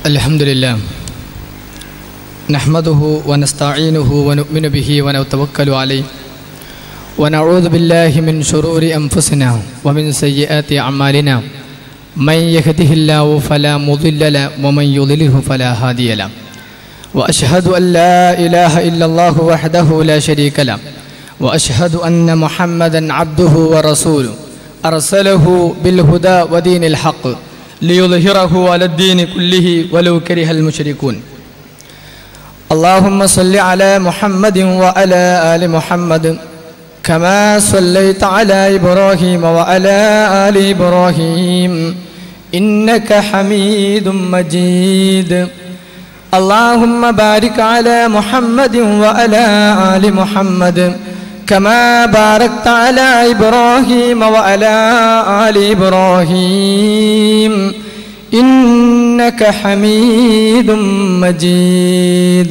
الحمد لله نحمده ونستعينه ونؤمن به ونتوكل عليه ونعوذ بالله من شرور أنفسنا ومن سيئات أعمالنا من يهده الله فلا مضل له ومن يضلله فلا هادي له وأشهد أن لا إله إلا الله وحده لا شريك له وأشهد أن محمدا عبده ورسوله أرسله بالهدى ودين الحق ليظهره على الدين كله ولو كره المشركون اللهم صل على محمد وعلى آل محمد كما صليت على إبراهيم وعلى آل إبراهيم إنك حميد مجيد اللهم بارك على محمد وعلى آل محمد كما باركت على إبراهيم وعلى آل إبراهيم إنك حميد مجيد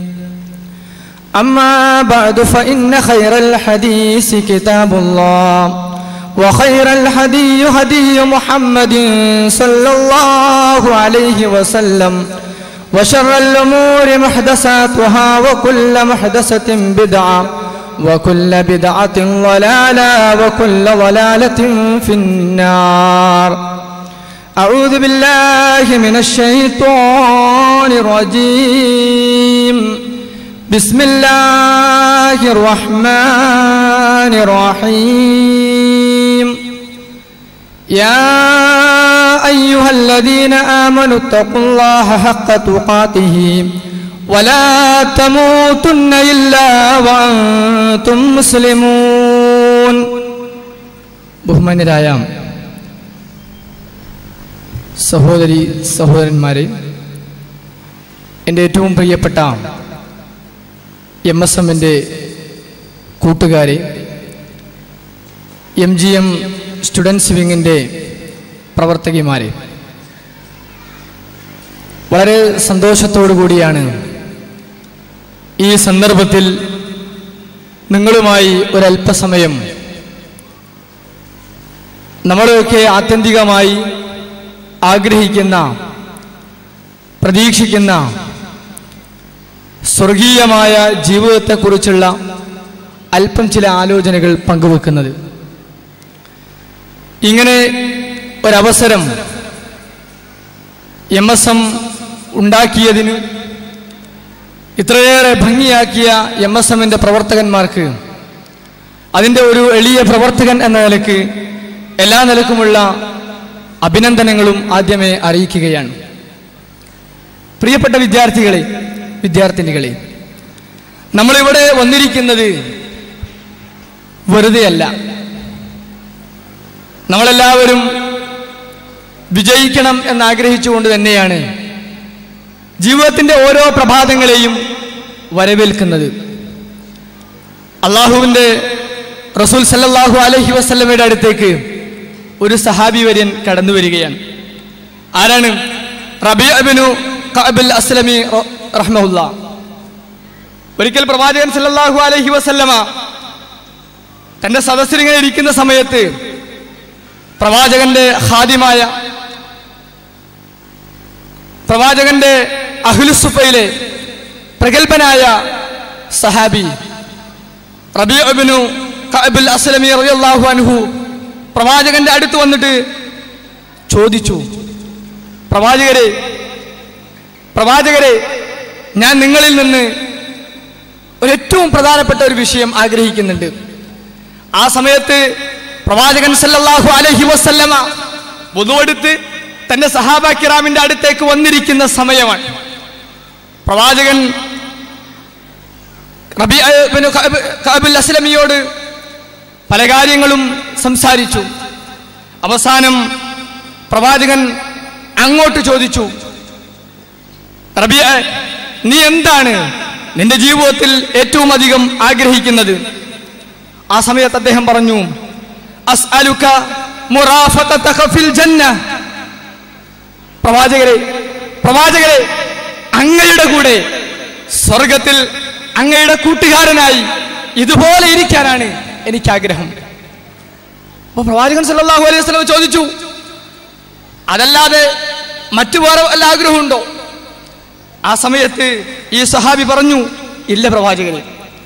أما بعد فإن خير الحديث كتاب الله وخير الهدي هدي محمد صلى الله عليه وسلم وشر الأمور محدثاتها وكل محدثة بدعة وكل بدعة ضلالة وكل ضلالة في النار أعوذ بالله من الشيطان الرجيم بسم الله الرحمن الرحيم يا أيها الذين آمنوا اتقوا الله حق تقاته ولا تموتن إلا وأنتم مسلمون ബഹുമാന്യരായ സഹോദരി സഹോദരന്മാരെ എൻ്റെ ഏറ്റവും പ്രിയപ്പെട്ട എം എസ് എമ്മിൻ്റെ കൂട്ടുകാരെ എം ജി എം സ്റ്റുഡൻസ് വിങ്ങിൻ്റെ പ്രവർത്തകന്മാരെ വളരെ സന്തോഷത്തോടു കൂടിയാണ് ഈ സന്ദർഭത്തിൽ നിങ്ങളുമായി ഒരല്പസമയം നമ്മളെയൊക്കെ ആത്യന്തികമായി ആഗ്രഹിക്കുന്ന പ്രതീക്ഷിക്കുന്ന സ്വർഗീയമായ ജീവിതത്തെക്കുറിച്ചുള്ള അല്പം ചില ആലോചനകൾ പങ്കുവെക്കുന്നത് ഇങ്ങനെ ഒരവസരം എം എസ് എം ഉണ്ടാക്കിയതിന് ഇത്രയേറെ ഭംഗിയാക്കിയ എം എസ് എമ്മിൻ്റെ പ്രവർത്തകന്മാർക്ക് അതിൻ്റെ ഒരു എളിയ പ്രവർത്തകൻ എന്ന നിലക്ക് എല്ലാ നിലക്കുമുള്ള അഭിനന്ദനങ്ങളും ആദ്യമേ അറിയിക്കുകയാണ് പ്രിയപ്പെട്ട വിദ്യാർത്ഥികളെ വിദ്യാർത്ഥിനികളെ നമ്മളിവിടെ വന്നിരിക്കുന്നത് വെറുതെയല്ല നമ്മളെല്ലാവരും വിജയിക്കണം എന്നാഗ്രഹിച്ചുകൊണ്ട് തന്നെയാണ് ജീവിതത്തിൻ്റെ ഓരോ പ്രഭാതങ്ങളെയും വരവേൽക്കുന്നത് അള്ളാഹുവിൻ്റെ റസൂൽ സല്ലാഹു അലഹി വസ്ലമയുടെ അടുത്തേക്ക് ഒരു സഹാബി വര്യൻ കടന്നു വരികയാണ് ആരാണ് റബിഅബിനു കഅബുൽ അസ്ലമി റഹ്മുല്ല ഒരിക്കൽ പ്രവാചകൻ സല്ലല്ലാഹു അലൈഹി വസല്ലമ തന്റെ സദസ്സിലിങ്ങനെ ഇരിക്കുന്ന സമയത്ത് പ്രവാചകന്റെ ഹാദിമായ പ്രവാചകന്റെ അഹ്ലുസുഫയിലെ പ്രഗത്ഭനായ സഹാബി റബിഅബിനു കഅബുൽ അസ്ലമി റളിയല്ലാഹു അൻഹു പ്രവാചകന്റെ അടുത്ത് വന്നിട്ട് ചോദിച്ചു പ്രവാചകരെ പ്രവാചകരെ ഞാൻ നിങ്ങളിൽ നിന്ന് ഒരേറ്റവും പ്രധാനപ്പെട്ട ഒരു വിഷയം ആഗ്രഹിക്കുന്നുണ്ട് ആ സമയത്ത് പ്രവാചകൻ സല്ലല്ലാഹു അലൈഹി വസല്ലമ വധുവെടുത്ത് തന്റെ സഹാബ കിറാമിന്റെ അടുത്തേക്ക് വന്നിരിക്കുന്ന സമയമാണ് പ്രവാചകൻ റബിഅബുൽ അസ്ലമിയോട് പല കാര്യങ്ങളും സംസാരിച്ചു അവസാനം പ്രവാചകൻ അങ്ങോട്ട് ചോദിച്ചു റബിയ നീ എന്താണ് നിന്റെ ജീവിതത്തിൽ ഏറ്റവും അധികം ആഗ്രഹിക്കുന്നത് ആ സമയത്ത് അദ്ദേഹം പറഞ്ഞു അസ്അലുക മുറാഫഖതക ഫിൽ ജന്ന പ്രവാചകരെ പ്രവാചകരെ അങ്ങയുടെ കൂടെ സ്വർഗത്തിൽ അങ്ങയുടെ കൂട്ടുകാരനായി ഇതുപോലെ ഇരിക്കാനാണ് എനിക്ക് ആഗ്രഹം അപ്പൊ പ്രവാചകൻ സല്ലല്ലാഹു അലൈഹി വസല്ലം ചോദിച്ചു അതല്ലാതെ മറ്റു വേറെ വല്ല ആഗ്രഹമുണ്ടോ ആ സമയത്ത് ഈ സഹാബി പറഞ്ഞു ഇല്ല പ്രവാചകനെ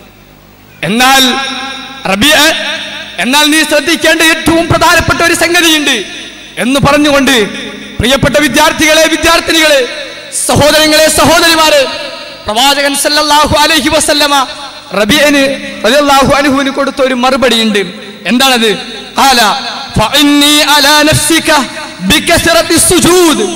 എന്നാൽ റബിയ എന്നാൽ നീ ശ്രദ്ധിക്കേണ്ട ഏറ്റവും പ്രധാനപ്പെട്ട ഒരു സംഗതിയുണ്ട് എന്ന് പറഞ്ഞുകൊണ്ട് പ്രിയപ്പെട്ട വിദ്യാർത്ഥികളെ വിദ്യാർത്ഥിനികളെ സഹോദരങ്ങളെ സഹോദരിമാരെ പ്രവാചകൻ സല്ലല്ലാഹു അലൈഹി വസല്ലമ റബിയന് റളിയല്ലാഹു അൻഹുവിന് കൊടുത്ത ഒരു മറുപടി ഉണ്ട് എന്താണത് ഖാല ഫഇന്നി അലാ നഫ്സിക ബികസറത്തി സുജൂദ്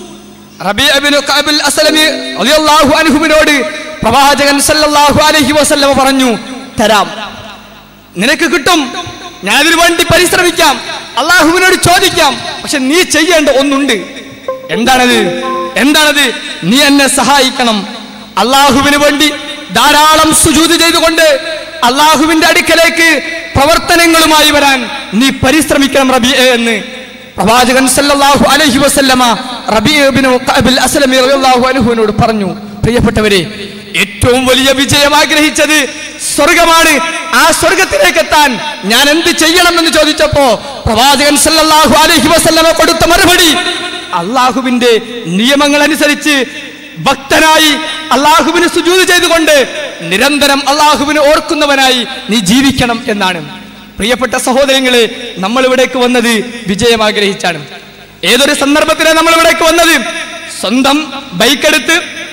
റബീഅ ഇബ്നു കഅബ് അസ്ലമി റളിയല്ലാഹു അൻഹുവിനോട് പ്രവാചകൻ സല്ലല്ലാഹു അലൈഹി വസല്ലമ പറഞ്ഞു തരാം നിനക്ക് കിട്ടും ഞാനതിനു വേണ്ടി പരിശ്രമിക്കാം അള്ളാഹുവിനോട് ചോദിക്കാം പക്ഷെ നീ ചെയ്യേണ്ട ഒന്നുണ്ട് എന്താണത് എന്താണത് നീ എന്നെ സഹായിക്കണം അള്ളാഹുവിന് വേണ്ടി ധാരാളം സുജൂത് ചെയ്തുകൊണ്ട് അള്ളാഹുവിന്റെ അടുക്കലേക്ക് പ്രവർത്തനങ്ങളുമായി വരാൻ നീ പരിശ്രമിക്കണം റബി എന്ന് പ്രവാചകൻ സല്ലല്ലാഹു അലൈഹി വസല്ലമ റബീബിനു കഅബിൽ അസ്ലമി റളിയല്ലാഹു അൻഹുവിനോട് പറഞ്ഞു പ്രിയപ്പെട്ടവരെ ഏറ്റവും വലിയ വിജയം ആഗ്രഹിച്ചത് സ്വർഗമാണ് ആ സ്വർഗത്തിലേക്ക് എത്താൻ ഞാൻ എന്ത് ചെയ്യണമെന്ന് ചോദിച്ചപ്പോ പ്രവാചകൻ സല്ലല്ലാഹു അലൈഹി വസല്ലമ കൊടുത്ത മറുപടി അള്ളാഹുവിന്റെ നിയമങ്ങൾ അനുസരിച്ച് ഭക്തനായി അള്ളാഹുവിന് സുജൂത് ചെയ്തുകൊണ്ട് നിരന്തരം അള്ളാഹുവിനെ ഓർക്കുന്നവനായി നീ ജീവിക്കണം എന്നാണ് പ്രിയപ്പെട്ട സഹോദരങ്ങളെ നമ്മൾ ഇവിടേക്ക് വന്നത് വിജയം ആഗ്രഹിച്ചാണ് ഏതൊരു സന്ദർഭത്തിലാണ് നമ്മൾ ഇവിടേക്ക് വന്നത് സ്വന്തം ബൈക്കെടുത്ത്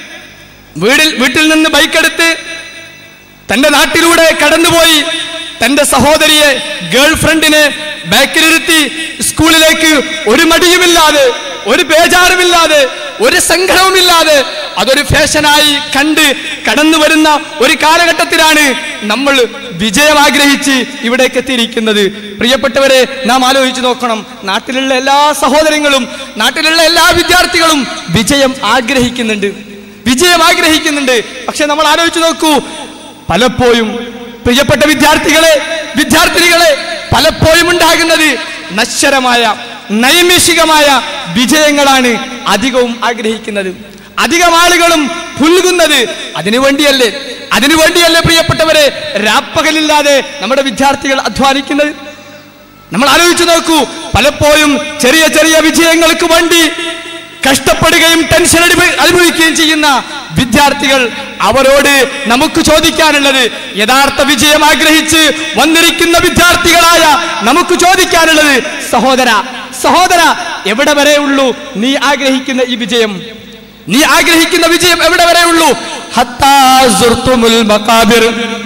വീടിൽ വീട്ടിൽ നിന്ന് ബൈക്കെടുത്ത് തന്റെ നാട്ടിലൂടെ കടന്നുപോയി തന്റെ സഹോദരിയെ ഗേൾ ഫ്രണ്ടിനെ ബാക്കിലിരുത്തി സ്കൂളിലേക്ക് ഒരു മടിയുമില്ലാതെ ഒരു ബേജാറുമില്ലാതെ ഒരു സങ്കടവുമില്ലാതെ അതൊരു ഫാഷനായി കണ്ട് കടന്നു വരുന്ന ഒരു കാലഘട്ടത്തിലാണ് നമ്മൾ വിജയം ആഗ്രഹിച്ച് ഇവിടേക്ക് എത്തിയിരിക്കുന്നത് പ്രിയപ്പെട്ടവരെ നാം ആലോചിച്ച് നോക്കണം നാട്ടിലുള്ള എല്ലാ സഹോദരങ്ങളും നാട്ടിലുള്ള എല്ലാ വിദ്യാർത്ഥികളും വിജയം ആഗ്രഹിക്കുന്നുണ്ട് വിജയം ആഗ്രഹിക്കുന്നുണ്ട് പക്ഷെ നമ്മൾ ആലോചിച്ച് നോക്കൂ പലപ്പോഴും പ്രിയപ്പെട്ട വിദ്യാർത്ഥികളെ വിദ്യാർത്ഥിനികളെ പലപ്പോഴും ഉണ്ടാകുന്നത് നശ്വരമായ നൈമിഷികമായ വിജയങ്ങളാണ് അധികവും ആഗ്രഹിക്കുന്നത് അധികം ആളുകളും പുൽകുന്നത് അതിനു വേണ്ടിയല്ലേ അതിനു വേണ്ടിയല്ലേ പ്രിയപ്പെട്ടവരെ രാപ്പകലില്ലാതെ നമ്മുടെ വിദ്യാർത്ഥികൾ അധ്വാനിക്കുന്നത് നമ്മൾ ആലോചിച്ചു നോക്കൂ പലപ്പോഴും ചെറിയ ചെറിയ വിജയങ്ങൾക്ക് വേണ്ടി കഷ്ടപ്പെടുകയും ടെൻഷൻ അനുഭവി- അനുഭവിക്കുകയും ചെയ്യുന്ന വിദ്യാർത്ഥികൾ അവരോട് നമുക്ക് ചോദിക്കാനുള്ളത് യഥാർത്ഥ വിജയം ആഗ്രഹിച്ച് വന്നിരിക്കുന്ന വിദ്യാർത്ഥികളായ നമുക്ക് ചോദിക്കാനുള്ളത് സഹോദര സഹോദര എവിടെ വരെ ഉള്ളൂ നീ ആഗ്രഹിക്കുന്ന ഈ വിജയം നീ ആഗ്രഹിക്കുന്ന വിജയം എവിടെ വരെ ഉള്ളൂ ഹത്താ സുർത്തുമുൽ മഖാബിർ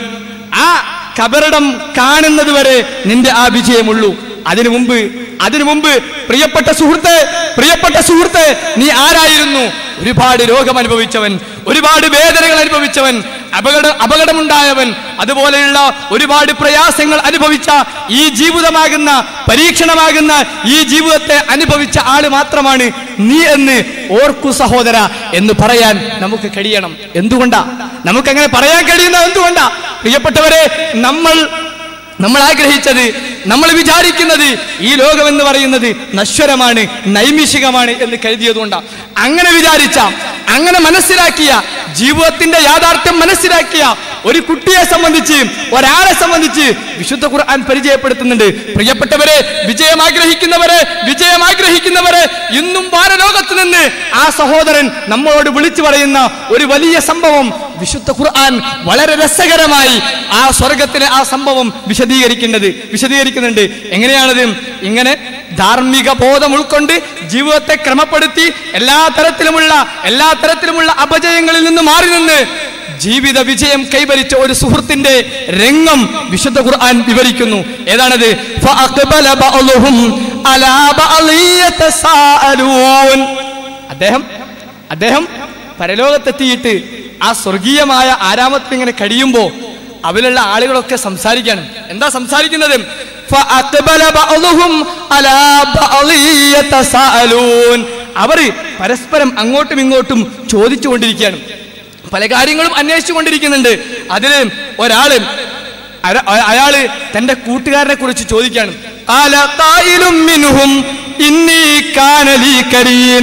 ആ കബറിടം കാണുന്നത് വരെ നിന്റെ ആ വിജയമുള്ളൂ അതിനു മുമ്പ് അതിനു മുമ്പ് പ്രിയപ്പെട്ട സുഹൃത്തെ പ്രിയപ്പെട്ട സുഹൃത്തെ നീ ആരായിരുന്നു ഒരുപാട് രോഗം അനുഭവിച്ചവൻ ഒരുപാട് വേദനകൾ അനുഭവിച്ചവൻ അപകട അപകടമുണ്ടായവൻ അതുപോലെയുള്ള ഒരുപാട് പ്രയാസങ്ങൾ അനുഭവിച്ച ഈ ജീവിതമാകുന്ന പരീക്ഷണമാകുന്ന ഈ ജീവിതത്തെ അനുഭവിച്ച ആള് മാത്രമാണ് നീ എന്ന് ഓർക്കു സഹോദര എന്ന് പറയാൻ നമുക്ക് കഴിയണം എന്തുകൊണ്ടാ നമുക്കങ്ങനെ പറയാൻ കഴിയുന്ന എന്തുകൊണ്ടാ പ്രിയപ്പെട്ടവരെ നമ്മൾ നമ്മൾ ആഗ്രഹിച്ചത് നമ്മൾ വിചാരിക്കുന്നത് ഈ ലോകം എന്ന് പറയുന്നത് നശ്വരമാണ് നൈമിഷികമാണ് എന്ന് കരുതിയതുകൊണ്ടാണ് അങ്ങനെ വിചാരിച്ച അങ്ങനെ മനസ്സിലാക്കിയ ജീവിതത്തിന്റെ യാഥാർത്ഥ്യം മനസ്സിലാക്കിയ ഒരു കുട്ടിയെ സംബന്ധിച്ച് ഒരാളെ സംബന്ധിച്ച് വിശുദ്ധ ഖുർആൻ പരിചയപ്പെടുത്തുന്നുണ്ട് പ്രിയപ്പെട്ടവരെ വിജയം ആഗ്രഹിക്കുന്നവരെ വിജയം ആഗ്രഹിക്കുന്നവരെ ഇന്നും വാരലോകത്ത് നിന്ന് ആ സഹോദരൻ നമ്മളോട് വിളിച്ചു പറയുന്ന ഒരു വലിയ സംഭവം വിശുദ്ധ ഖുർആൻ വളരെ രസകരമായി ആ സ്വർഗത്തിലെ ആ സംഭവം വിശദീകരിക്കുന്നത് വിശദീകരിക്കുന്നുണ്ട് എങ്ങനെയാണത് ഇങ്ങനെ ധാർമ്മിക ബോധം ഉൾക്കൊണ്ട് ജീവിതത്തെ ക്രമപ്പെടുത്തി എല്ലാ തരത്തിലുമുള്ള എല്ലാ തരത്തിലുമുള്ള അപജയങ്ങളിൽ നിന്ന് മാറി നിന്ന് ജീവിത വിജയം കൈവരിച്ച ഒരു സുഹൃത്തിന്റെ രംഗം വിശുദ്ധ ഖുർആൻ വിവരിക്കുന്നു ഏതാണത് فَأَقْبَلَ بَعْضُهُمْ عَلَى بَعْضٍ يَتَسَاءَلُونَ. അദ്ദേഹം അദ്ദേഹം പരലോകത്തെത്തിയിട്ട് ആ സ്വർഗീയമായ ആരാമത്തിൽ ഇങ്ങനെ കഴിയുമ്പോ അവരിലുള്ള ആളുകളൊക്കെ സംസാരിക്കാണ് എന്താ സംസാരിക്കുന്നത് فَأَقْبَلَ بَعْضُهُمْ عَلَى بَعْضٍ يَتَسَاءَلُونَ. അവര് പരസ്പരം അങ്ങോട്ടും ഇങ്ങോട്ടും ചോദിച്ചുകൊണ്ടിരിക്കുകയാണ് പല കാര്യങ്ങളും അന്വേഷിച്ചു കൊണ്ടിരിക്കുന്നുണ്ട് അതില് ഒരാള് അര- അ- അയാള് തന്റെ കൂട്ടുകാരനെ കുറിച്ച് ചോദിക്കാണ് "ഖാല ഖായിലും മിൻഹും ഇന്നി കാന ലീ കരീൻ."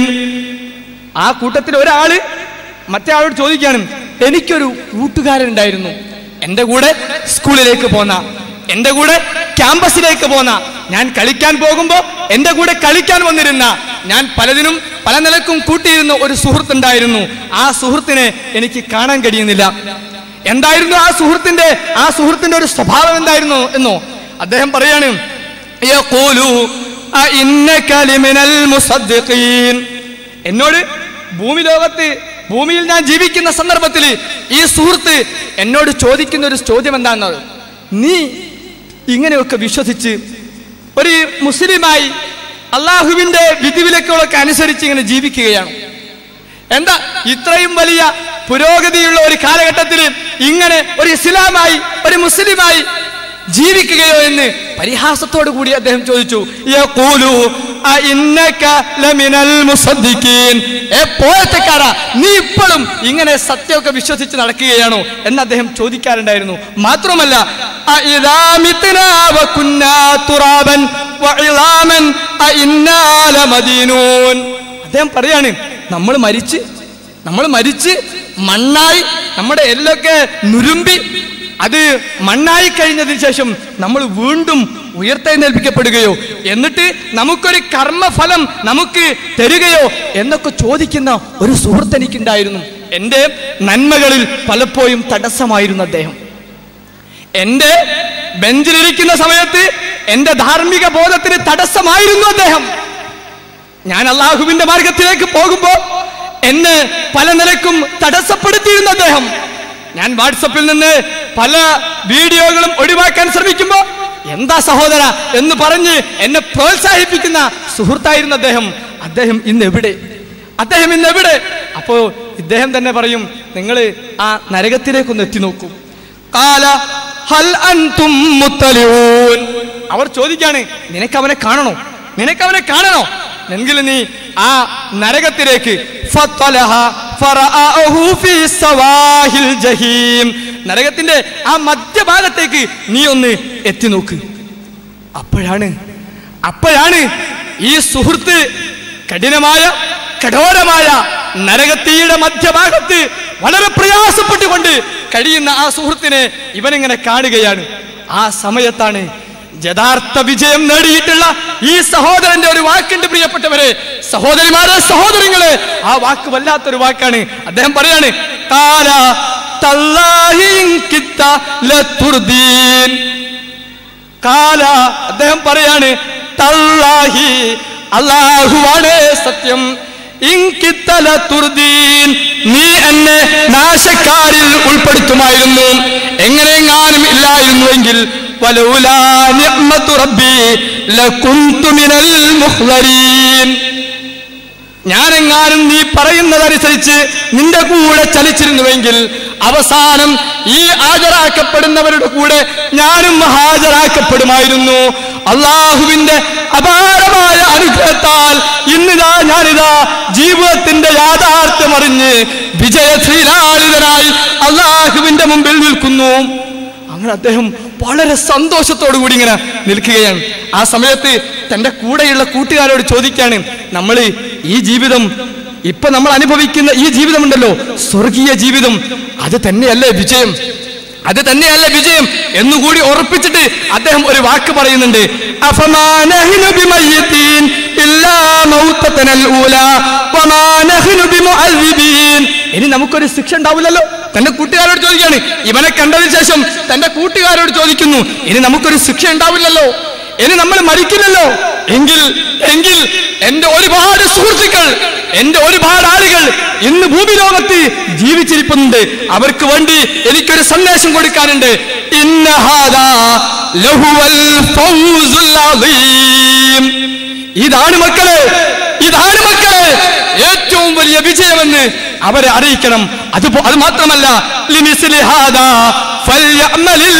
ആ കൂട്ടത്തിൽ ഒരാള് മറ്റേ ആളോട് ചോദിക്കാണ് എനിക്കൊരു കൂട്ടുകാരൻ ഉണ്ടായിരുന്നു എന്റെ കൂടെ സ്കൂളിലേക്ക് പോന്ന എന്റെ കൂടെ ക്യാമ്പസിലേക്ക് പോന്ന ഞാൻ കളിക്കാൻ പോകുമ്പോ എന്റെ കൂടെ കളിക്കാൻ വന്നിരുന്ന ഞാൻ പലതിനും പല നിലക്കും കൂട്ടിയിരുന്ന ഒരു സുഹൃത്തുണ്ടായിരുന്നു ആ സുഹൃത്തിനെ എനിക്ക് കാണാൻ കഴിയുന്നില്ല എന്തായിരുന്നു ആ സുഹൃത്തിന്റെ ആ സുഹൃത്തിന്റെ ഒരു സ്വഭാവം എന്തായിരുന്നു എന്നോ അദ്ദേഹം പറയാണ് യഖൂലു അഇന്നക ലിമിനൽ മുസദ്ദിഖീൻ എന്നോട് ഭൂമി ലോകത്ത് ഭൂമിയിൽ ഞാൻ ജീവിക്കുന്ന സന്ദർഭത്തിൽ ഈ സുഹൃത്ത് എന്നോട് ചോദിക്കുന്ന ഒരു ചോദ്യം എന്താണെന്നത് നീ ഇങ്ങനെയൊക്കെ വിശ്വസിച്ച് ഒരു മുസ്ലിമായി അള്ളാഹുവിന്റെ വിധിവിലക്കുകളൊക്കെ അനുസരിച്ച് ഇങ്ങനെ ജീവിക്കുകയാണ് എന്താ ഇത്രയും വലിയ പുരോഗതിയുള്ള ഒരു കാലഘട്ടത്തിൽ ഇങ്ങനെ ഒരു ഇസ്ലാമായി ഒരു മുസ്ലിമായി ജീവിക്കുകയോ എന്ന് പരിഹാസത്തോടു കൂടി അദ്ദേഹം ചോദിച്ചു യഖൂലു അഇന്നക ലമിനൽ മുസദ്ദിഖീൻ ഏ പോയത്തക്കാരാ നീ ഇപ്പോഴും ഇങ്ങനെ സത്യമൊക്കെ വിശ്വസിച്ച് നടക്കുകയാണോ എന്ന് അദ്ദേഹം ചോദിക്കാറുണ്ടായിരുന്നു മാത്രമല്ല അഇദാ മിത്നാ വകുന്നാ തുറാബൻ വഇളാമൻ അഇന്നാ ലമദീനൂൻ അദ്ദേഹം പറയാണ് നമ്മൾ മരിച്ച് നമ്മൾ മരിച്ച് മണ്ണായി നമ്മുടെ എല്ലൊക്കെ നുരുമ്പി അത് മണ്ണായി കഴിഞ്ഞതിന് ശേഷം നമ്മൾ വീണ്ടും ഉയർത്തെഴുന്നേൽപ്പിക്കപ്പെടുകയോ എന്നിട്ട് നമുക്കൊരു കർമ്മഫലം നമുക്ക് തരികയോ എന്നൊക്കെ ചോദിക്കുന്ന ഒരു സുഹൃത്ത് എനിക്കുണ്ടായിരുന്നു എൻ്റെ നന്മകളിൽ പലപ്പോഴും തടസ്സമായിരുന്നു അദ്ദേഹം എൻ്റെ ബെഞ്ചിലിരിക്കുന്ന സമയത്ത് എൻ്റെ ധാർമ്മിക ബോധത്തിന് തടസ്സമായിരുന്നു അദ്ദേഹം ഞാൻ അള്ളാഹുവിന്റെ മാർഗത്തിലേക്ക് പോകുമ്പോ എന്നെ പല നിലക്കും തടസ്സപ്പെടുത്തിയിരുന്നു അദ്ദേഹം ഞാൻ വാട്സപ്പിൽ നിന്ന് പല വീഡിയോകളും ഒഴിവാക്കാൻ ശ്രമിക്കുമ്പോ എന്താ സഹോദര എന്ന് പറഞ്ഞ് എന്നെ പ്രോത്സാഹിപ്പിക്കുന്ന സുഹൃത്തായിരുന്നു അദ്ദേഹം അദ്ദേഹം ഇന്ന് എവിടെ അദ്ദേഹം ഇന്ന് എവിടെ അപ്പോ ഇദ്ദേഹം തന്നെ പറയും നിങ്ങൾ ആ നരകത്തിലേക്കൊന്ന് എത്തി നോക്കൂ കാല ഹൽ അൻതും മുത്തലിഊൻ അവർ ചോദിക്കാണ് നിനക്ക് അവനെ കാണണോ നിനക്ക് അവനെ കാണണോ എങ്കിൽ നീ ആ നരകത്തിലേക്ക് ഫത്തലഹ ഫറഅഹു ഫീ സവാഹിൽ ജഹീം നരകത്തിന്റെ ആ മധ്യഭാഗത്തേക്ക് നീ ഒന്ന് എത്തി നോക്ക് അപ്പോഴാണ് അപ്പോഴാണ് ഈ സുഹൃത്ത് കഠിനമായ കഠോരമായ നരകത്തീയുടെ മധ്യഭാഗത്ത് വളരെ പ്രയാസപ്പെട്ടുകൊണ്ട് കഴിയുന്ന ആ സുഹൃത്തിനെ ഇവനിങ്ങനെ കാണുകയാണ് ആ സമയത്താണ് യഥാർത്ഥ വിജയം നേടിയിട്ടുള്ള ഈ സഹോദരന്റെ ഒരു വാക്കുണ്ട് പ്രിയപ്പെട്ടവരെ സഹോദരിമാരെ സഹോദരങ്ങളെ ആ വാക്ക് വല്ലാത്തൊരു വാക്കാണ് അദ്ദേഹം പറയാണ് കാല തല്ലാഹി ഇൻ കിത്ത ലതുർദീൻ കാല അദ്ദേഹം പറയാണ് തല്ലാഹി അള്ളാഹുവാണ് സത്യം ഇൻകിത്തല തുർദീൻ നീ എന്നെ നാശക്കാരിൽ ഉൾപ്പെടുത്തുമായിരുന്നു എങ്ങനെയെങ്ങാനും ഇല്ലായിരുന്നുവെങ്കിൽ വലൗലാ നിഅ്മത്തു റബ്ബി ലകുന്തു മിനൽ മുഹ്ളരീൻ ഞാനെങ്ങാനും നീ പറയുന്നതനുസരിച്ച് നിന്റെ കൂടെ ചലിച്ചിരുന്നുവെങ്കിൽ അവസാനം ഈ ഹാജരാക്കപ്പെടുന്നവരുടെ കൂടെ ഞാനും ഹാജരാക്കപ്പെടുമായിരുന്നു അള്ളാഹുവിന്റെ അപാരമായ അനുഗ്രഹത്താൽ ഇന്നിതാ ഞാനിതാ ജീവിതത്തിന്റെ യാഥാർത്ഥ്യം അറിഞ്ഞ് വിജയശ്രീലാളിതനായി അള്ളാഹുവിന്റെ മുമ്പിൽ നിൽക്കുന്നു അങ്ങനെ അദ്ദേഹം വളരെ സന്തോഷത്തോടു കൂടി ഇങ്ങനെ നിൽക്കുകയാണ് ആ സമയത്ത് തന്റെ കൂടെയുള്ള കൂട്ടുകാരോട് ചോദിക്കാണ് നമ്മൾ ഈ ജീവിതം ഇപ്പൊ നമ്മൾ അനുഭവിക്കുന്ന ഈ ജീവിതമുണ്ടല്ലോ സ്വർഗീയ ജീവിതം അത് തന്നെയല്ലേ വിജയം അത് തന്നെയല്ലേ വിജയം എന്നുകൂടി ഉറപ്പിച്ചിട്ട് അദ്ദേഹം ഒരു വാക്ക് പറയുന്നുണ്ട് അഫമാ നഹ്നു ബിമയ്യിത്തീൻ ഇല്ലാ മൗത്തതനൽ ഊലാ വമാ നഹ്നു ബിമുഅദ്ദിബീൻ ഇനി നമുക്കൊരു ശിക്ഷ ഉണ്ടാവില്ലല്ലോ തന്റെ കൂട്ടുകാരോട് ചോദിക്കാണ് ഇവനെ കണ്ടതിന് ശേഷം തന്റെ കൂട്ടുകാരോട് ചോദിക്കുന്നു ഇനി നമുക്കൊരു ശിക്ഷ ഉണ്ടാവില്ലല്ലോ ഇനി നമ്മൾ മരിക്കില്ലല്ലോ എങ്കിൽ എങ്കിൽ എന്റെ ഒരുപാട് സുഹൃത്തുക്കൾ എന്റെ ഒരുപാട് ആളുകൾ ഇന്ന് ഭൂമി ലോകത്ത് ജീവിച്ചിരിപ്പുന്നുണ്ട് അവർക്ക് വേണ്ടി എനിക്കൊരു സന്ദേശം കൊടുക്കാനുണ്ട് ഇന്ന ഹാദാ ലഹുവൽ ഫൗസുൽ അദീം. ഇതാണ് മക്കളെ ഇതാണ് മക്കളെ ഏറ്റവും വലിയ വിജയമെന്ന് അവരെ അറിയിക്കണം അത് പോ- അത് മാത്രമല്ല ലിമിസ്ലി ഹാദാ ഫൽയഅമലിൽ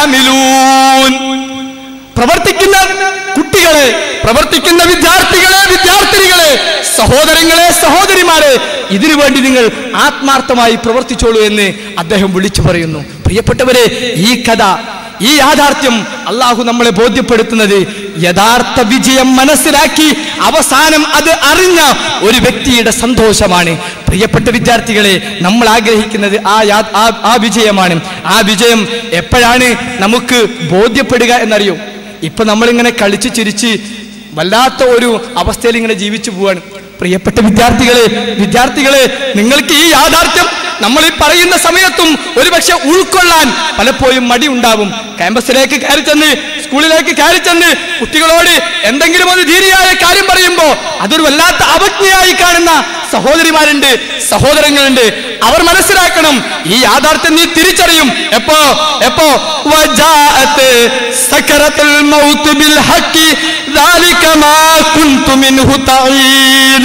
ആമിലൂൻ പ്രവർത്തിക്കുന്ന കുട്ടികളെ പ്രവർത്തിക്കുന്ന വിദ്യാർത്ഥികളെ വിദ്യാർത്ഥിനികളെ സഹോദരങ്ങളെ സഹോദരിമാരെ ഇതിനു വേണ്ടി നിങ്ങൾ ആത്മാർത്ഥമായി പ്രവർത്തിച്ചോളൂ എന്ന് അദ്ദേഹം വിളിച്ചു പറയുന്നു പ്രിയപ്പെട്ടവരെ ഈ കഥ ഈ യാഥാർത്ഥ്യം അള്ളാഹു നമ്മളെ ബോധ്യപ്പെടുത്തുന്നത് യഥാർത്ഥ വിജയം മനസ്സിലാക്കി അവസാനം അത് അറിഞ്ഞ ഒരു വ്യക്തിയുടെ സന്തോഷമാണ് പ്രിയപ്പെട്ട വിദ്യാർത്ഥികളെ നമ്മൾ ആഗ്രഹിക്കുന്നത് ആ യാ- ആ- ആ വിജയമാണ് ആ വിജയം എപ്പോഴാണ് നമുക്ക് ബോധ്യപ്പെടുക എന്നറിയോ ഇപ്പൊ നമ്മളിങ്ങനെ കളിച്ച് ചിരിച്ച് വല്ലാത്ത ഒരു അവസ്ഥയിൽ ഇങ്ങനെ ജീവിച്ചു പോവാണ് പ്രിയപ്പെട്ട വിദ്യാർത്ഥികളെ വിദ്യാർത്ഥികളെ നിങ്ങൾക്ക് ഈ യാഥാർത്ഥ്യം നമ്മൾ ഈ പറയുന്ന സമയത്തും ഒരുപക്ഷെ ഉൾക്കൊള്ളാൻ പലപ്പോഴും മടി ഉണ്ടാവും ക്യാമ്പസിലേക്ക് കയറി ചെന്ന് സ്കൂളിലേക്ക് കയറി ചെന്ന് കുട്ടികളോട് എന്തെങ്കിലും ഒരു ധീരിയായ കാര്യം പറയുമ്പോ അതൊരു വല്ലാത്ത അവജ്ഞയായി കാണുന്ന സഹോദരിമാരുണ്ട് സഹോദരങ്ങളുണ്ട് അവർ മനസ്സിലാക്കണം ഈ യാഥാർത്ഥ്യം നീ തിരിച്ചറിയും എപ്പോ എപ്പോ വജാഅത്ത് സക്കറത്തുൽ മൗത്ത് ബിൽ ഹഖി ذلك ما كنت منه تعين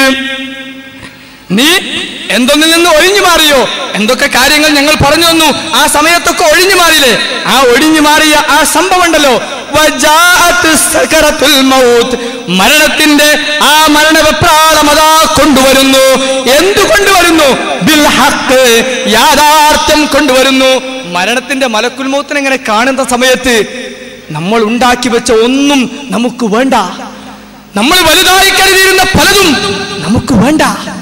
നീ എന്തൊന്നിൽ നിന്ന് ഒഴിഞ്ഞു മാറിയോ എന്തൊക്കെ കാര്യങ്ങൾ ഞങ്ങൾ പറഞ്ഞു തന്നു ആ സമയത്തൊക്കെ ഒഴിഞ്ഞു മാറിയില്ലേ ആ ഒഴിഞ്ഞു മാറിയ ആ സംഭവം ഉണ്ടല്ലോ വജാഅത്ത് സകറത്തുൽ മൗത്ത് മരണത്തിന്റെ ആ മരണവെപ്രാളം അതാ കൊണ്ടുവരുന്നു എന്തു കൊണ്ടുവരുന്നു ബിൽ ഹക്ക് യാഥാർത്ഥ്യം കൊണ്ടുവരുന്നു മരണത്തിന്റെ മലക്കുൽ മൗത്തിനെ ഇങ്ങനെ കാണുന്ന സമയത്ത് നമ്മൾ ഉണ്ടാക്കി വെച്ച ഒന്നും നമുക്ക് വേണ്ട നമ്മൾ വലുതായി കരുതിയിരുന്ന പലതും നമുക്ക് വേണ്ട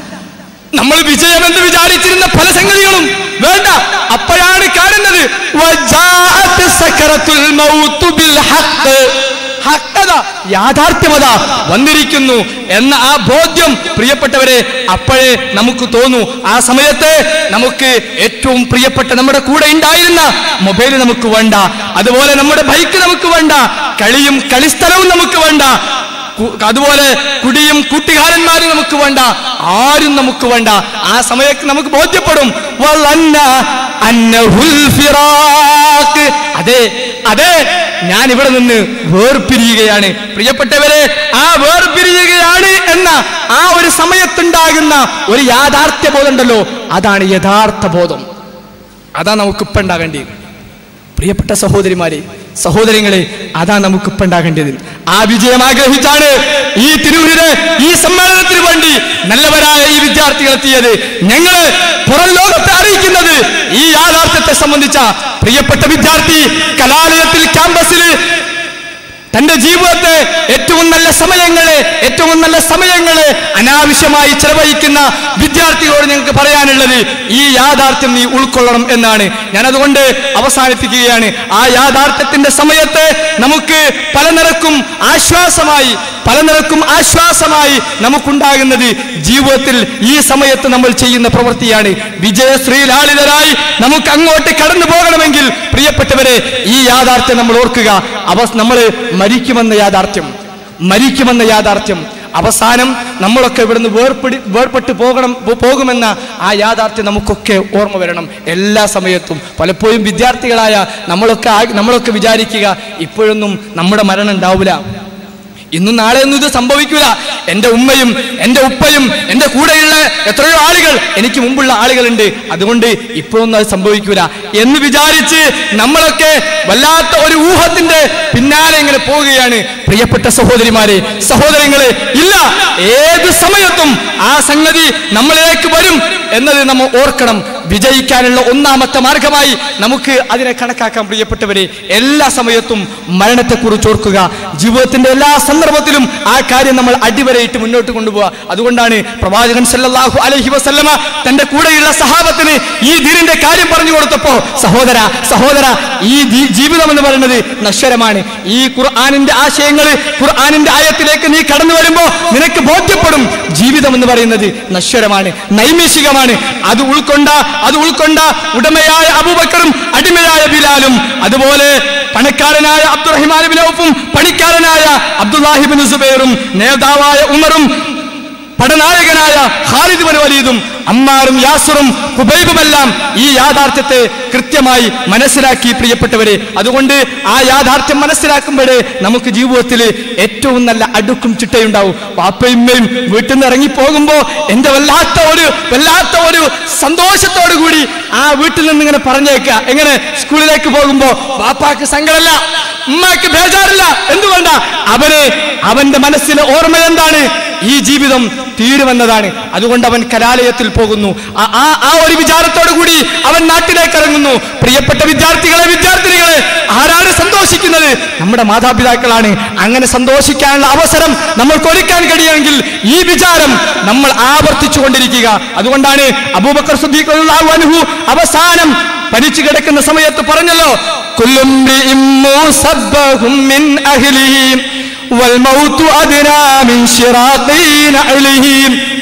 നമ്മൾ വിജയമെന്ന് വിചാരിച്ചിരുന്ന പല സംഗതികളും വേണ്ട അപ്പോഴാണ് കാണുന്നത് വജാഅത്ത് സക്കറത്തുൽ മൗത്ത് ബിൽ ഹഖ്. ഹക്കത യാഥാർത്ഥ്യമത വന്നിരിക്കുന്നു എന്ന ആ ബോധ്യം പ്രിയപ്പെട്ടവരെ അപ്പോഴേ നമുക്ക് തോന്നൂ ആ സമയത്ത് നമുക്ക് ഏറ്റവും പ്രിയപ്പെട്ട നമ്മുടെ കൂടെ ഉണ്ടായിരുന്ന മൊബൈൽ നമുക്ക് വേണ്ട അതുപോലെ നമ്മുടെ ബൈക്ക് നമുക്ക് വേണ്ട കളിയും കളിസ്ഥലവും നമുക്ക് വേണ്ട കു- അതുപോലെ കുടിയും കൂട്ടുകാരന്മാരും നമുക്ക് വേണ്ട ആരും നമുക്ക് വേണ്ട ആ സമയത്ത് നമുക്ക് ബോധ്യപ്പെടും വലന്ന അന്നഹുൽ ഫിറാഖ്. അതെ അതെ ഞാൻ ഇവിടെ നിന്ന് വേർപിരിയുകയാണ് പ്രിയപ്പെട്ടവരെ ആ വേർപിരിയുകയാണ് എന്ന ആ ഒരു സമയത്തുണ്ടാകുന്ന ഒരു യാഥാർത്ഥ്യ ബോധം ഉണ്ടല്ലോ അതാണ് യഥാർത്ഥ ബോധം അതാ നമുക്ക് ഇപ്പം ഉണ്ടാകേണ്ടത് പ്രിയപ്പെട്ട സഹോദരിമാരെ സഹോദരങ്ങളെ അതാ നമുക്ക് ഇപ്പം ഉണ്ടാകേണ്ടത് ആ വിജയം ആഗ്രഹിച്ചാണ് ഈ തിരൂരിന് ഈ സമ്മേളനത്തിന് വേണ്ടി നല്ലവരായ ഈ വിദ്യാർത്ഥികൾ എത്തിയത് ഞങ്ങള് പുറം ലോകത്തെ അറിയിക്കുന്നത് ഈ യാഥാർത്ഥ്യത്തെ സംബന്ധിച്ച പ്രിയപ്പെട്ട വിദ്യാർത്ഥി കലാലയത്തിൽ ക്യാമ്പസിൽ തന്റെ ജീവിതത്തെ ഏറ്റവും നല്ല സമയങ്ങളെ ഏറ്റവും നല്ല സമയങ്ങളെ അനാവശ്യമായി ചെലവഴിക്കുന്ന വിദ്യാർത്ഥികളോട് ഞങ്ങൾക്ക് പറയാനുള്ളത് ഈ യാഥാർത്ഥ്യം നീ ഉൾക്കൊള്ളണം എന്നാണ് ഞാൻ അതുകൊണ്ട് അവസാനിപ്പിക്കുകയാണ് ആ യാഥാർത്ഥ്യത്തിന്റെ സമയത്ത് നമുക്ക് പല നിരക്കും ആശ്വാസമായി പല നിരക്കും ആശ്വാസമായി നമുക്കുണ്ടാകുന്നത് ജീവിതത്തിൽ ഈ സമയത്ത് നമ്മൾ ചെയ്യുന്ന പ്രവൃത്തിയാണ് വിജയശ്രീലാളിതരായി നമുക്ക് അങ്ങോട്ട് കടന്നു പോകണമെങ്കിൽ പ്രിയപ്പെട്ടവരെ ഈ യാഥാർത്ഥ്യം നമ്മൾ ഓർക്കുക അവ നമ്മൾ മരിക്കുമെന്ന യാഥാർത്ഥ്യം മരിക്കുമെന്ന യാഥാർത്ഥ്യം അവസാനം നമ്മളൊക്കെ ഇവിടുന്ന് വേർപിടി വേർപെട്ട് പോകണം പോ- പോകുമെന്ന ആ യാഥാർത്ഥ്യം നമുക്കൊക്കെ ഓർമ്മ വരണം എല്ലാ സമയത്തും പലപ്പോഴും വിദ്യാർത്ഥികളായ നമ്മളൊക്കെ ആ- നമ്മളൊക്കെ വിചാരിക്കുക ഇപ്പോഴൊന്നും നമ്മുടെ മരണം ഉണ്ടാവില്ല ഇന്നും നാളെയൊന്നും ഇത് സംഭവിക്കൂല എന്റെ ഉമ്മയും എന്റെ ഉപ്പയും എന്റെ കൂടെയുള്ള എത്രയോ ആളുകൾ എനിക്ക് മുമ്പുള്ള ആളുകളുണ്ട് അതുകൊണ്ട് ഇപ്പോഴൊന്നും അത് സംഭവിക്കൂല എന്ന് വിചാരിച്ച് നമ്മളൊക്കെ വല്ലാത്ത ഒരു ഊഹത്തിന്റെ പിന്നാലെ ഇങ്ങനെ പോവുകയാണ് പ്രിയപ്പെട്ട സഹോദരിമാരെ സഹോദരങ്ങളെ ഇല്ല ഏത് സമയത്തും ആ സംഗതി നമ്മളിലേക്ക് വരും എന്നത് നമ്മൾ ഓർക്കണം വിജയിക്കാനുള്ള ഒന്നാമത്തെ മാർഗമായി നമുക്ക് അതിനെ കണക്കാക്കാൻ പ്രിയപ്പെട്ടവരെ എല്ലാ സമയത്തും മരണത്തെക്കുറിച്ച് ഓർക്കുക ജീവിതത്തിന്റെ എല്ലാ സന്ദർഭത്തിലും ആ കാര്യം നമ്മൾ അടിവരയിട്ട് മുന്നോട്ട് കൊണ്ടുപോവുക അതുകൊണ്ടാണ് പ്രവാചകൻ സല്ലല്ലാഹു അലൈഹി വസല്ലമ തന്റെ കൂടെയുള്ള സഹാബത്തിന് ഈ ദീനിന്റെ കാര്യം പറഞ്ഞു കൊടുത്തപ്പോ സഹോദര സഹോദര ഈ ദീ- ജീവിതം എന്ന് പറയുന്നത് നശ്വരമാണ് ഈ ഖുർആാനിന്റെ ആശയങ്ങൾ ഖുർആാനിന്റെ ആയത്തിലേക്ക് നീ കടന്നു വരുമ്പോ നിനക്ക് ബോധ്യപ്പെടും ജീവിതം എന്ന് പറയുന്നത് നശ്വരമാണ് നൈമിഷികമാണ് അത് ഉൾക്കൊണ്ട അത് ഉൾക്കൊണ്ട ഉടമയായ അബൂബക്കറും അടിമയായ ബിലാലും അതുപോലെ പണക്കാരനായ അബ്ദുറഹിമാൻ ബിൻ ഔഫും പണിക്കാരനായ അബ്ദുല്ലാഹിബിൻ സുബൈറും നേതാവായ ഉമറും പടനായകനായ ഖാലിദ് ബിൻ വലീദും അമ്മാറും യാസുറും ഹുബൈബുമെല്ലാം ഈ യാഥാർത്ഥ്യത്തെ കൃത്യമായി മനസ്സിലാക്കി പ്രിയപ്പെട്ടവരെ അതുകൊണ്ട് ആ യാഥാർത്ഥ്യം മനസ്സിലാക്കുമ്പോഴേ നമുക്ക് ജീവിതത്തിൽ ഏറ്റവും നല്ല അടുക്കും ചിട്ടയുണ്ടാവും പാപ്പയുമ്മയും വീട്ടിൽ നിന്ന് ഇറങ്ങി പോകുമ്പോ എന്റെ വല്ലാത്ത ഒരു വല്ലാത്ത ഒരു സന്തോഷത്തോടു കൂടി ആ വീട്ടിൽ നിന്ന് ഇങ്ങനെ പറഞ്ഞേക്കുക എങ്ങനെ സ്കൂളിലേക്ക് പോകുമ്പോ പാപ്പാക്ക് സങ്കടമല്ല ഉമ്മാക്ക് ബേജാറില്ല എന്തുകൊണ്ട അവന് അവന്റെ മനസ്സിലെ ഓർമ്മ എന്താണ് ഈ ജീവിതം തീരുമെന്നതാണ് അതുകൊണ്ട് അവൻ കലാലയത്തിൽ പോകുന്നു ആ- ആ ആ ഒരു വിചാരത്തോടു കൂടി അവൻ നാട്ടിലേക്ക് ഇറങ്ങുന്നു പ്രിയപ്പെട്ട വിദ്യാർത്ഥികളെ വിദ്യാർത്ഥിനികളെ ആരാണ് സന്തോഷിക്കുന്നത് നമ്മുടെ മാതാപിതാക്കളാണ് അങ്ങനെ സന്തോഷിക്കാനുള്ള അവസരം നമ്മൾക്ക് ഒരുക്കാൻ കഴിയുമെങ്കിൽ ഈ വിചാരം നമ്മൾ ആവർത്തിച്ചു കൊണ്ടിരിക്കുക അതുകൊണ്ടാണ് അബൂബക്കർ സുദ്ദീഖ് റളിയല്ലാഹു അൻഹു അവസാനം പനിച്ചു കിടക്കുന്ന സമയത്ത് പറഞ്ഞല്ലോ കുല്ലും മ്രിഇം മുസബ്ബഹും മിൻ അഹ്ലിഹി والموت أدنى من شراق نعله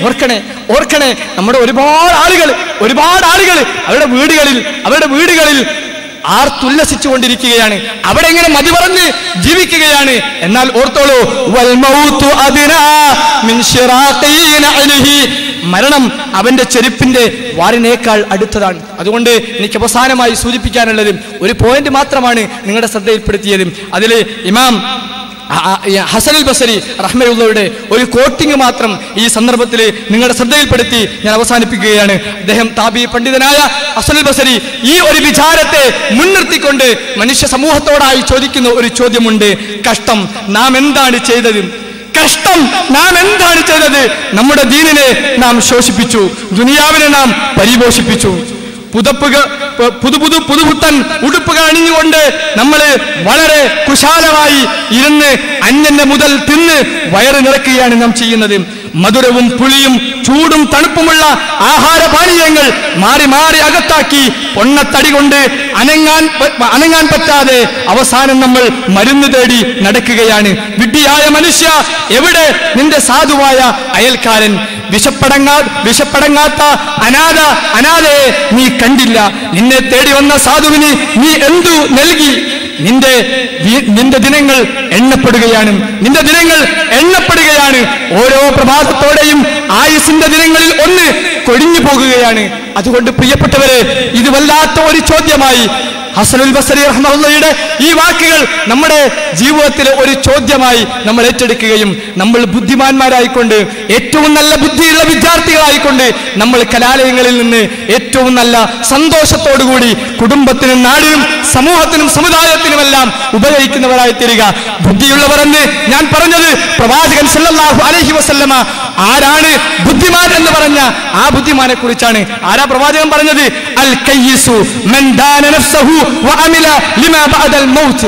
ഓർക്കണേ ഓർക്കണേ നമ്മുടെ ഒരുപാട് ആളുകൾ ഒരുപാട് ആളുകൾ അവരുടെ വീടുകളിൽ അവരുടെ വീടുകളിൽ ആർത്തുല്ലസിച്ചു കൊണ്ടിരിക്കുകയാണ് അവിടെ എങ്ങനെ മതി പറഞ്ഞ് ജീവിക്കുകയാണ് എന്നാൽ ഓർത്തോളൂ വൽ മൗതു അദ്നാ മിൻ ശിറാഖി നഅലിഹി. മരണം അവന്റെ ചെരുപ്പിന്റെ വാറിനേക്കാൾ അടുത്തതാണ് അതുകൊണ്ട് എനിക്ക് അവസാനമായി സൂചിപ്പിക്കാനുള്ളത് ഒരു പോയിന്റ് മാത്രമാണ് നിങ്ങളുടെ ശ്രദ്ധയിൽപ്പെടുത്തിയത് അതിൽ ഇമാം ആ- ആ- ഈ ഹസനുൽ ബസരി റഹ്മയുള്ളവരുടെ ഒരു കോട്ടിങ് മാത്രം ഈ സന്ദർഭത്തിൽ നിങ്ങളുടെ ശ്രദ്ധയിൽപ്പെടുത്തി ഞാൻ അവസാനിപ്പിക്കുകയാണ് അദ്ദേഹം താബി പണ്ഡിതനായ ഹസനുൽ ബസരി ഈ ഒരു വിചാരത്തെ മുൻനിർത്തിക്കൊണ്ട് മനുഷ്യ സമൂഹത്തോടായി ചോദിക്കുന്ന ഒരു ചോദ്യമുണ്ട് കഷ്ടം നാം എന്താണ് ചെയ്തത് കഷ്ടം നാം എന്താണ് ചെയ്തത് നമ്മുടെ ദീനിനെ നാം ശോഷിപ്പിച്ചു ദുനിയാവിനെ നാം പരിപോഷിപ്പിച്ചു പുതപ്പുക പു- പുതു പുതു പുതുപുത്തൻ ഉടുപ്പുകൾ അണിഞ്ഞുകൊണ്ട് നമ്മൾ വളരെ കുശാലമായി ഇരുന്ന് അന്യന്റെ മുതൽ തിന്ന് വയറ് നിറക്കുകയാണ് നാം ചെയ്യുന്നത് മധുരവും പുളിയും ചൂടും തണുപ്പുമുള്ള ആഹാരപാനീയങ്ങൾ മാറി മാറി അകത്താക്കി പൊണ്ണത്തടി കൊണ്ട് അനങ്ങാൻ പ- അനങ്ങാൻ പറ്റാതെ അവസാനം നമ്മൾ മരുന്ന് തേടി നടക്കുകയാണ് വിഡ്ഢിയായ മനുഷ്യ എവിടെ നിന്റെ സാധുവായ അയൽക്കാരൻ വിശപ്പടങ്ങാ വിശപ്പടങ്ങാത്ത അനാഥ അനാഥയെ നീ കണ്ടില്ല നിന്നെ തേടി വന്ന സാധുവിന് നീ എന്തു നൽകി നിന്റെ വി- നിന്റെ ദിനങ്ങൾ എണ്ണപ്പെടുകയാണ് നിന്റെ ദിനങ്ങൾ എണ്ണപ്പെടുകയാണ് ഓരോ പ്രഭാതത്തോടെയും ആയുസിന്റെ ദിനങ്ങളിൽ ഒന്ന് കൊഴിഞ്ഞു പോകുകയാണ് അതുകൊണ്ട് പ്രിയപ്പെട്ടവരെ ഇത് വല്ലാത്ത ഒരു ചോദ്യമായി ഹസനുൽ ബസരി റഹ്മയുടെ ഈ വാക്കുകൾ നമ്മുടെ ജീവിതത്തിലെ ഒരു ചോദ്യമായി നമ്മൾ ഏറ്റെടുക്കുകയും നമ്മൾ ബുദ്ധിമാന്മാരായിക്കൊണ്ട് ഏറ്റവും നല്ല ബുദ്ധിയുള്ള വിദ്യാർത്ഥികളായിക്കൊണ്ട് നമ്മൾ കലാലയങ്ങളിൽ നിന്ന് ഏറ്റവും നല്ല സന്തോഷത്തോടുകൂടി കുടുംബത്തിനും നാടിനും സമൂഹത്തിനും സമുദായത്തിനുമെല്ലാം ഉപകരിക്കുന്നവരായി തീരുക ബുദ്ധിയുള്ളവരെന്ന് ഞാൻ പറഞ്ഞത് പ്രവാചകൻ സല്ലല്ലാഹു അലൈഹി വസല്ലമ ആരാണ് ബുദ്ധിമാൻ എന്ന് പറഞ്ഞ ആ ബുദ്ധിമാനെ കുറിച്ചാണ് ആരാ പ്രവാചകൻ പറഞ്ഞത് അൽ കയ്യിസു മൻ ദാന നഫ്സഹു വഅമില ലിമാ ബഅദൽ മൗത്ത്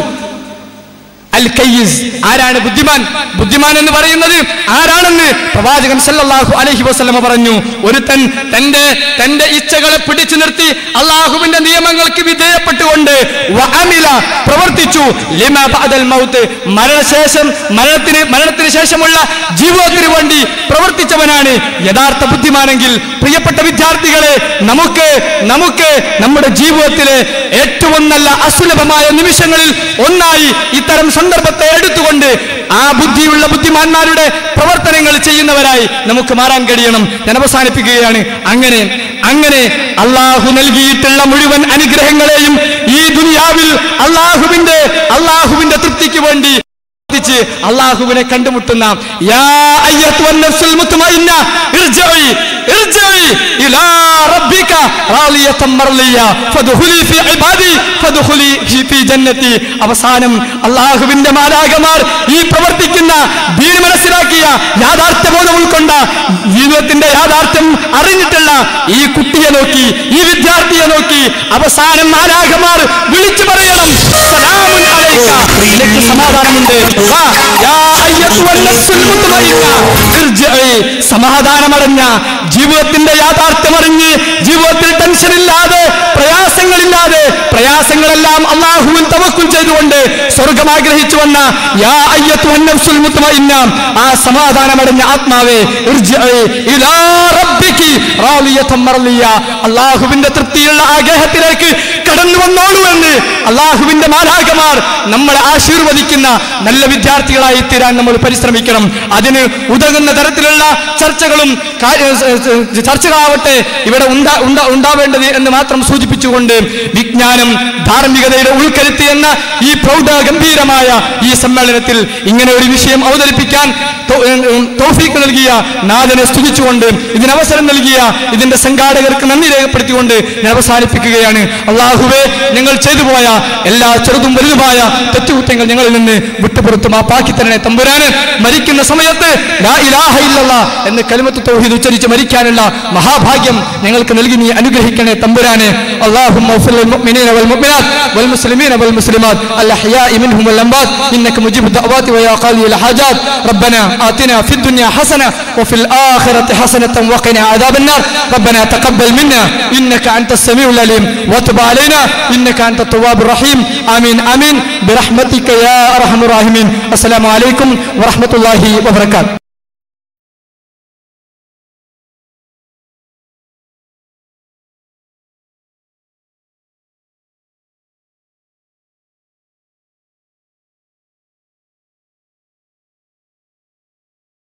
അൽ കയ്യിസ് ആരാണ് ബുദ്ധിമാൻ ബുദ്ധിമാൻ എന്ന് പറയുന്നത് ആരാണെന്ന് പ്രവാചകൻ സല്ലല്ലാഹു അലൈഹി വസല്ലമ പറഞ്ഞു ഒരുത്തൻ തന്റെ തന്റെ ഇച്ഛകളെ പിടിച്ചു നിർത്തി അള്ളാഹുവിന്റെ നിയമങ്ങൾക്ക് വിധേയപ്പെട്ടുകൊണ്ട് വഅമില പ്രവർത്തിച്ചു ലിമ ബഅദൽ മൗത്ത് മരണശേഷം മരണത്തിന് മരണത്തിന് ശേഷമുള്ള ജീവിതത്തിന് വേണ്ടി പ്രവർത്തിച്ചവനാണ് യഥാർത്ഥ ബുദ്ധിമാനെങ്കിൽ പ്രിയപ്പെട്ട വിദ്യാർത്ഥികളെ നമുക്ക് നമുക്ക് നമ്മുടെ ജീവിതത്തിലെ ഏറ്റവും നല്ല അസുലഭമായ നിമിഷങ്ങളിൽ ഒന്നായി ഇത്തരം സന്ദർഭത്തെ എടുത്തുകൊണ്ട് ആ ബുദ്ധിയുള്ള ബുദ്ധിമാന്മാരുടെ പ്രവർത്തനങ്ങൾ ചെയ്യുന്നവരായി നമുക്ക് മാറാൻ കഴിയണം ഞാൻ അവസാനിപ്പിക്കുകയാണ് അങ്ങനെ അങ്ങനെ അള്ളാഹു നൽകിയിട്ടുള്ള മുഴുവൻ അനുഗ്രഹങ്ങളെയും ഈ ദുനിയാവിൽ അള്ളാഹുവിന്റെ അള്ളാഹുവിന്റെ തൃപ്തിക്ക് വേണ്ടി പ്രാർത്ഥിച്ച് അള്ളാഹുവിനെ കണ്ടുമുട്ടുന്ന യാ അയ്യത്തുവൻ നഫ്സുൽ മുത്മഇന്ന ഇർജിഇ ഇർജിഇ ഇലാ റബ്ബിക റാളിയതൻ മർളിയ ഫദ്ഖുലി ഫീ ഇബാദി ഫദ്ഖുലി ഫീ- ഫീ ജന്നതി അവസാനം അള്ളാഹുവിന്റെ മാലാകമാർ ഈ പ്രവർത്തിക്കുന്ന ദീൻ മനസ്സിലാക്കിയ യാഥാർത്ഥ്യബോധം ഉൾക്കൊണ്ട ജീവിതത്തിന്റെ യാഥാർത്ഥ്യം അറിഞ്ഞിട്ടുള്ള ഈ കുട്ടിയെ നോക്കി ഈ വിദ്യാർത്ഥിയെ നോക്കി അവസാനം മാലാകമാർ വിളിച്ചു പറയണം സലാമുൻ അലൈക നിനക്ക് സമാധാനമുണ്ട് വാ, യാ അയ്യത്തുവൽ നഫ്സുൽ മുത്മഇന്ന, ഇർജിഇ. സമാധാനമടഞ്ഞ ജീവിതത്തിന്റെ യാഥാർത്ഥ്യം അറിഞ്ഞ് ജീവിതത്തിൽ ടെൻഷനില്ലാതെ പ്രയാസങ്ങളില്ലാതെ പ്രയാസങ്ങളെല്ലാം അള്ളാഹുവിൽ തവക്കുൽ ചെയ്തുകൊണ്ട് സ്വർഗം ആഗ്രഹിച്ചു വന്ന യാ അയ്യത്തുവൻ നഫ്സുൽ മുത്മഇന്ന, ആ സമാധാനമടഞ്ഞ ആത്മാവേ ഇർജിഇ ഇലാ റബ്ബികി റാളിയതൻ മർളിയ. അള്ളാഹുവിന്റെ തൃപ്തിയുള്ള ആഗ്രഹത്തിലേക്ക് കടന്നു വന്നോളൂ എന്ന് അള്ളാഹുവിന്റെ മാലാകമാർ നമ്മളെ ആശീർവദിക്കുന്ന നല്ല വിദ്യാർത്ഥികളായി തീരാൻ നമ്മൾ പരിശ്രമിക്കണം അതിന് ഉതകുന്ന തരത്തിലുള്ള ചർച്ചകളും കാര്യ- ഏ, ഏ, ചർച്ചകളാവട്ടെ ഇവിടെ ഉണ്ടാ- ഉണ്ടാ- ഉണ്ടാവേണ്ടത് എന്ന് മാത്രം സൂചിപ്പിച്ചുകൊണ്ട് വിജ്ഞാനം ധാർമ്മികതയുടെ ഉൾക്കരുത്ത് എന്ന ഈ പ്രൗഢ ഗംഭീരമായ ഈ സമ്മേളനത്തിൽ ഇങ്ങനെ ഒരു വിഷയം അവതരിപ്പിക്കാൻ തൗ- ഏ, ഏ, തൗഫീക്ക് നൽകിയ നാഥനെ സ്തുതിച്ചുകൊണ്ട് ഇതിന് അവസരം നൽകിയ ഇതിന്റെ സംഘാടകർക്ക് നന്ദി രേഖപ്പെടുത്തിക്കൊണ്ട് ഞാൻ അവസാനിപ്പിക്കുകയാണ് അള്ളാഹുവെ ഞങ്ങൾ ചെയ്തു പോയ എല്ലാ ചെറുതും വലുതുമായ തെറ്റുകുറ്റങ്ങൾ ഞങ്ങളിൽ നിന്ന് വിട്ടുപുറത്ത് മാപ്പാക്കി തരണേ തമ്പുരാന് മരിക്കുന്ന സമയത്ത് ലാ ഇലാഹ ഇല്ലല്ലാ എന്ന് കലിമത്ത് തൗഹീദ് ഉച്ചരിച്ച് മരിക്കാനുള്ള മഹാഭാഗ്യം ഞങ്ങൾക്ക് നൽകി നീ അനുഗ്രഹിക്കണേ തമ്പുരാനെ اللهم اغفر للمؤمنين والمؤمنات والمسلمين والمسلمات الاحياء منهم والاموات انك مجيب الدعوات ويا قاضي الحاجات ربنا آتنا في الدنيا حسنه وفي الاخره حسنه وقنا عذاب النار ربنا تقبل منا انك انت السميع العليم وتب علينا انك انت التواب الرحيم امين امين برحمتك يا ارحم الراحمين السلام عليكم ورحمه الله وبركاته